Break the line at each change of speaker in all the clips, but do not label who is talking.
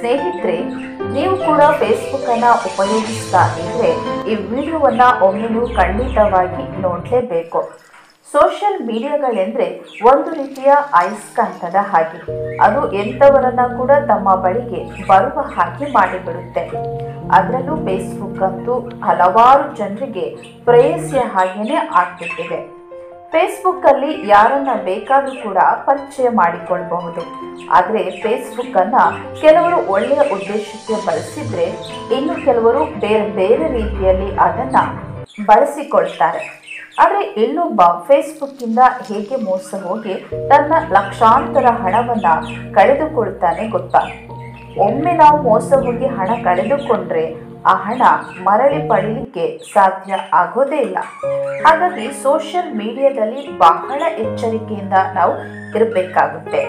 ಸ್ನೇಹಿತರೆ ನೀವು ಕೂಡ ಫೇಸ್ಬುಕ್ ಅನ್ನ ಉಪಯೋಗಿಸ್ತಾ ಇದ್ರೆ ಈ ವಿಡಿಯೋವನ್ನ ಒಮ್ಮೆ ನೀವು ಖಂಡಿತವಾಗಿ ನೋಡಲೇಬೇಕು ಸೋಷಿಯಲ್ ಮೀಡಿಯಾಗಳೆಂದ್ರೆ ಒಂದು ರೀತಿಯ ಅಯಸ್ಕಾಂತದ ಹಾಗೆ ಅದು ಎಂಥವರನ್ನ ಕೂಡ ತಮ್ಮ ಬಳಿಗೆ ಬರುವ ಹಾಗೆ ಮಾಡಿಬಿಡುತ್ತೆ ಅದರಲ್ಲೂ ಫೇಸ್ಬುಕ್ ಅಂತೂ ಹಲವಾರು ಜನರಿಗೆ ಪ್ರೇಯಸಿಯ ಹಾಗೇನೆ ಆಗ್ಬಿಟ್ಟಿದೆ ಫೇಸ್ಬುಕ್ ಅಲ್ಲಿ ಯಾರನ್ನ ಬೇಕಾದ್ರೂ ಕೂಡ ಪರಿಚಯ ಮಾಡಿಕೊಳ್ಬಹುದು ಆದರೆ ಫೇಸ್ಬುಕ್ ಅನ್ನ ಕೆಲವರು ಒಳ್ಳೆಯ ಉದ್ದೇಶಕ್ಕೆ ಬಳಸಿದ್ರೆ ಇನ್ನು ಕೆಲವರು ಬೇರೆ ಬೇರೆ ರೀತಿಯಲ್ಲಿ ಅದನ್ನ ಬಳಸಿಕೊಳ್ತಾರೆ ಆದರೆ ಇಲ್ಲೊಬ್ಬ ಫೇಸ್ಬುಕ್ ಇಂದ ಹೇಗೆ ಮೋಸ ಹೋಗಿ ತನ್ನ ಲಕ್ಷಾಂತರ ಹಣವನ್ನ ಕಳೆದುಕೊಳ್ತಾನೆ ಗೊತ್ತಾ ಒಮ್ಮೆ ನಾವು ಮೋಸ ಹೋಗಿ ಹಣ ಕಳೆದುಕೊಂಡ್ರೆ ಆ ಹಣ ಮರಳಿ ಪಡೀಲಿಕ್ಕೆ ಸಾಧ್ಯ ಆಗೋದೇ ಇಲ್ಲ ಹಾಗಾಗಿ ಸೋಷಿಯಲ್ ಮೀಡಿಯಾದಲ್ಲಿ ಬಹಳ ಎಚ್ಚರಿಕೆಯಿಂದ ನಾವು ಇರಬೇಕಾಗುತ್ತೆ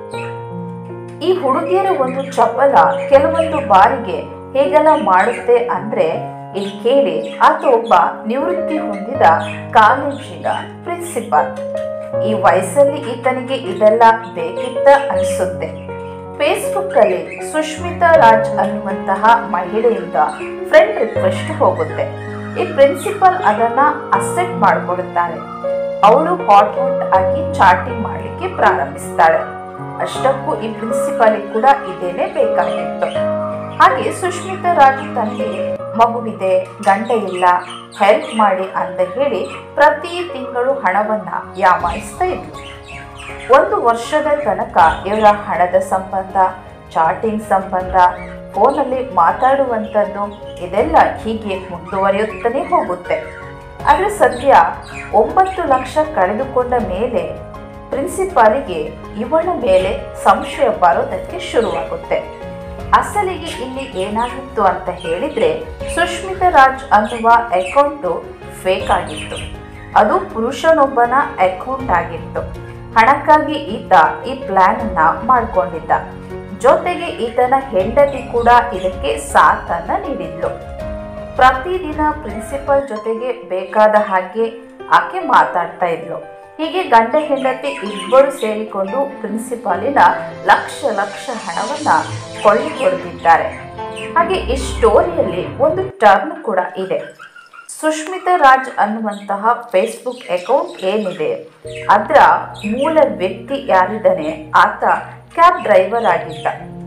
ಈ ಹುಡುಗಿಯರ ಒಂದು ಚಪಲ ಕೆಲವೊಂದು ಬಾರಿಗೆ ಹೇಗೆಲ್ಲ ಮಾಡುತ್ತೆ ಅಂದ್ರೆ ಇಲ್ಲಿ ಕೇಳಿ ಆತ ಒಬ್ಬ ನಿವೃತ್ತಿ ಹೊಂದಿದ ಕಾಲೇಜಿನ ಪ್ರಿನ್ಸಿಪಾಲ್ ಈ ವಯಸ್ಸಲ್ಲಿ ಈತನಿಗೆ ಇದೆಲ್ಲ ಬೇಕಿತ್ತ ಅನಿಸುತ್ತೆ ಫೇಸ್ಬುಕ್ ಅಲ್ಲಿ ಸುಷ್ಮಿತಾ ರಾಜ್ ಅನ್ನುವಂತಹ ಮಹಿಳೆಯಿಂದ ಫ್ರೆಂಡ್ ರಿಕ್ವೆಸ್ಟ್ ಹೋಗುತ್ತೆ ಈ ಪ್ರಿನ್ಸಿಪಲ್ ಅದನ್ನ ಅಕ್ಸೆಪ್ಟ್ ಮಾಡಿಕೊಡುತ್ತಾರೆ ಅವಳು ಹಾಟ್ ಹಾಟ್ ಆಗಿ ಚಾಟಿಂಗ್ ಮಾಡಲಿಕ್ಕೆ ಪ್ರಾರಂಭಿಸ್ತಾಳೆ ಅಷ್ಟಕ್ಕೂ ಈ ಪ್ರಿನ್ಸಿಪಾಲ್ ಕೂಡ ಇದೇನೆ ಬೇಕಾಗಿತ್ತು ಹಾಗೆ ಸುಷ್ಮಿತಾ ರಾಜು ತನಗೆ ಮಗುವಿದೆ ಗಂಡ ಇಲ್ಲ ಹೆಲ್ಪ್ ಮಾಡಿ ಅಂತ ಹೇಳಿ ಪ್ರತಿ ತಿಂಗಳು ಹಣವನ್ನ ಯಾಮಾಯಿಸ್ತಾ ಇದ್ಲು ಒಂದು ವರ್ಷದ ತನಕ ಇವರ ಹಣದ ಸಂಬಂಧ ಚಾಟಿಂಗ್ ಸಂಬಂಧ ಫೋನಲ್ಲಿ ಮಾತಾಡುವಂಥದ್ದು ಇದೆಲ್ಲ ಹೀಗೆ ಮುಂದುವರಿಯುತ್ತಲೇ ಹೋಗುತ್ತೆ ಆದರೆ ಸದ್ಯ ಒಂಬತ್ತು ಲಕ್ಷ ಕಳೆದುಕೊಂಡ ಮೇಲೆ ಪ್ರಿನ್ಸಿಪಾಲಿಗೆ ಇವಳ ಮೇಲೆ ಸಂಶಯ ಬರೋದಕ್ಕೆ ಶುರುವಾಗುತ್ತೆ ಅಸಲಿಗೆ ಇಲ್ಲಿ ಏನಾಗಿತ್ತು ಅಂತ ಹೇಳಿದ್ರೆ ಸುಷ್ಮಿತಾ ರಾಜ್ ಅನ್ನುವ ಅಕೌಂಟು ಫೇಕ್ ಆಗಿತ್ತು ಅದು ಪುರುಷನೊಬ್ಬನ ಅಕೌಂಟ್ ಆಗಿತ್ತು ಹಣಕ್ಕಾಗಿ ಈತ ಈ ಪ್ಲಾನ್ ಅನ್ನ ಮಾಡ್ಕೊಂಡಿದ್ದ ಜೊತೆಗೆ ಈತನ ಹೆಂಡತಿ ಕೂಡ ಇದಕ್ಕೆ ಸಾಥನ್ನ ನೀಡಿದ್ಲು ಪ್ರತಿದಿನ ಪ್ರಿನ್ಸಿಪಲ್ ಜೊತೆಗೆ ಬೇಕಾದ ಹಾಗೆ ಆಕೆ ಮಾತಾಡ್ತಾ ಇದ್ಲು ಹೀಗೆ ಗಂಡ ಹೆಂಡತಿ ಇಬ್ಬರು ಸೇರಿಕೊಂಡು ಪ್ರಿನ್ಸಿಪಾಲಿನ ಲಕ್ಷ ಲಕ್ಷ ಹಣವನ್ನ ಕೊಳ್ಳಿ ಹೊಡೆದಿದ್ದಾರೆ ಹಾಗೆ ಈ ಸ್ಟೋರಿಯಲ್ಲಿ ಒಂದು ಟರ್ನ್ ಕೂಡ ಇದೆ ಸುಷ್ಮಿತಾ ರಾಜ್ ಅನ್ನುವಂತಹ ಫೇಸ್ಬುಕ್ ಅಕೌಂಟ್ ಏನಿದೆ ಅದರ ಮೂಲ ವ್ಯಕ್ತಿ ಯಾರಿದ್ದಾನೆ ಆತ ಕ್ಯಾಬ್ ಡ್ರೈವರ್ ಆಗಿದ್ದ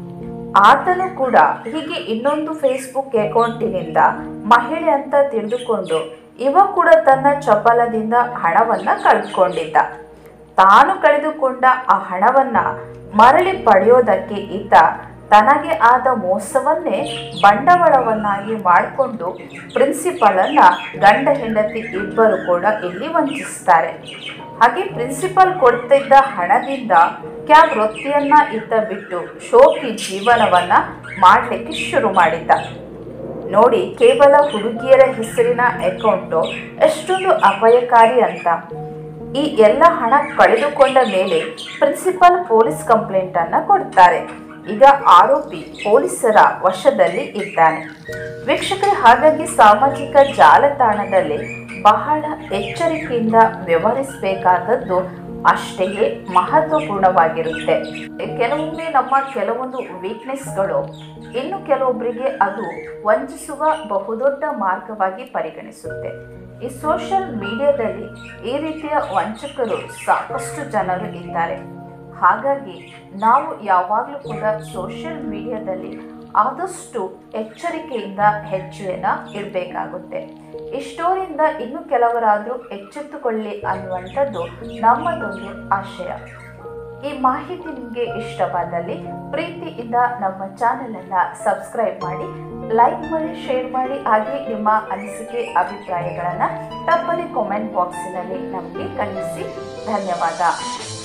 ಆತನು ಕೂಡ ಹೀಗೆ ಇನ್ನೊಂದು ಫೇಸ್ಬುಕ್ ಅಕೌಂಟಿನಿಂದ ಮಹಿಳೆ ಅಂತ ತಿಳಿದುಕೊಂಡು ಇವ ಕೂಡ ತನ್ನ ಚಪಲದಿಂದ ಹಣವನ್ನ ಕಳೆದುಕೊಂಡಿದ್ದ ತಾನು ಕಳೆದುಕೊಂಡ ಆ ಹಣವನ್ನ ಮರಳಿ ಪಡೆಯೋದಕ್ಕೆ ಈತ ತನಗೆ ಆದ ಮೋಸವನ್ನೇ ಬಂಡವಾಳವನ್ನಾಗಿ ಮಾಡಿಕೊಂಡು ಪ್ರಿನ್ಸಿಪಲ್ ಅನ್ನ ಗಂಡ ಹೆಂಡತಿ ಇಬ್ಬರು ಕೂಡ ಇಲ್ಲಿ ವಂಚಿಸ್ತಾರೆ ಹಾಗೆ ಪ್ರಿನ್ಸಿಪಲ್ ಕೊಡ್ತಿದ್ದ ಹಣದಿಂದ ಕ್ಯಾಬ್ ವೃತ್ತಿಯನ್ನ ಈತ ಬಿಟ್ಟು ಶೋಕಿ ಜೀವನವನ್ನ ಮಾಡಲಿಕ್ಕೆ ಶುರು ಮಾಡಿದ್ದ ನೋಡಿ ಕೇವಲ ಹುಡುಗಿಯರ ಹೆಸರಿನ ಅಕೌಂಟು ಎಷ್ಟೊಂದು ಅಪಾಯಕಾರಿ ಅಂತ ಈ ಎಲ್ಲ ಹಣ ಕಳೆದುಕೊಂಡ ಮೇಲೆ ಪ್ರಿನ್ಸಿಪಲ್ ಪೊಲೀಸ್ ಕಂಪ್ಲೇಂಟ್ ಅನ್ನ ಕೊಡ್ತಾರೆ ಈಗ ಆರೋಪಿ ಪೊಲೀಸರ ವಶದಲ್ಲಿ ಇದ್ದಾನೆ ವೀಕ್ಷಕರೇ ಹಾಗಾಗಿ ಸಾಮಾಜಿಕ ಜಾಲತಾಣದಲ್ಲಿ ಬಹಳ ಎಚ್ಚರಿಕೆಯಿಂದ ವ್ಯವಹರಿಸಬೇಕಾದದ್ದು ಅಷ್ಟೇ ಮಹತ್ವಪೂರ್ಣವಾಗಿರುತ್ತೆ ಕೆಲವೊಮ್ಮೆ ನಮ್ಮ ಕೆಲವೊಂದು ವೀಕ್ನೆಸ್ಗಳು ಇನ್ನು ಕೆಲವೊಬ್ಬರಿಗೆ ಅದು ವಂಚಿಸುವ ಬಹುದೊಡ್ಡ ಮಾರ್ಗವಾಗಿ ಪರಿಗಣಿಸುತ್ತೆ ಈ ಸೋಷಿಯಲ್ ಮೀಡಿಯಾದಲ್ಲಿ ಈ ರೀತಿಯ ವಂಚಕರು ಸಾಕಷ್ಟು ಜನರು ಇದ್ದಾರೆ ಹಾಗಾಗಿ ನಾವು ಯಾವಾಗಲೂ ಕೂಡ ಸೋಷಿಯಲ್ ಮೀಡಿಯಾದಲ್ಲಿ ಆದಷ್ಟು ಎಚ್ಚರಿಕೆಯಿಂದ ಹೆಜ್ಜೆಯನ್ನು ಇಡಬೇಕಾಗುತ್ತೆ ಈ ಸ್ಟೋರಿಯಿಂದ ಇನ್ನು ಕೆಲವರಾದರೂ ಎಚ್ಚೆತ್ತುಕೊಳ್ಳಿ ಅನ್ನುವಂಥದ್ದು ನಮ್ಮದೊಂದು ಆಶಯ ಈ ಮಾಹಿತಿ ನಿಮಗೆ ಇಷ್ಟವಾದಲ್ಲಿ ಪ್ರೀತಿಯಿಂದ ನಮ್ಮ ಚಾನೆಲನ್ನು ಸಬ್ಸ್ಕ್ರೈಬ್ ಮಾಡಿ ಲೈಕ್ ಮಾಡಿ ಶೇರ್ ಮಾಡಿ ಹಾಗೆ ನಿಮ್ಮ ಅನಿಸಿಕೆ ಅಭಿಪ್ರಾಯಗಳನ್ನು ತಪ್ಪದೆ ಕಾಮೆಂಟ್ ಬಾಕ್ಸಿನಲ್ಲಿ ನಮಗೆ ಕಳಿಸಿ ಧನ್ಯವಾದ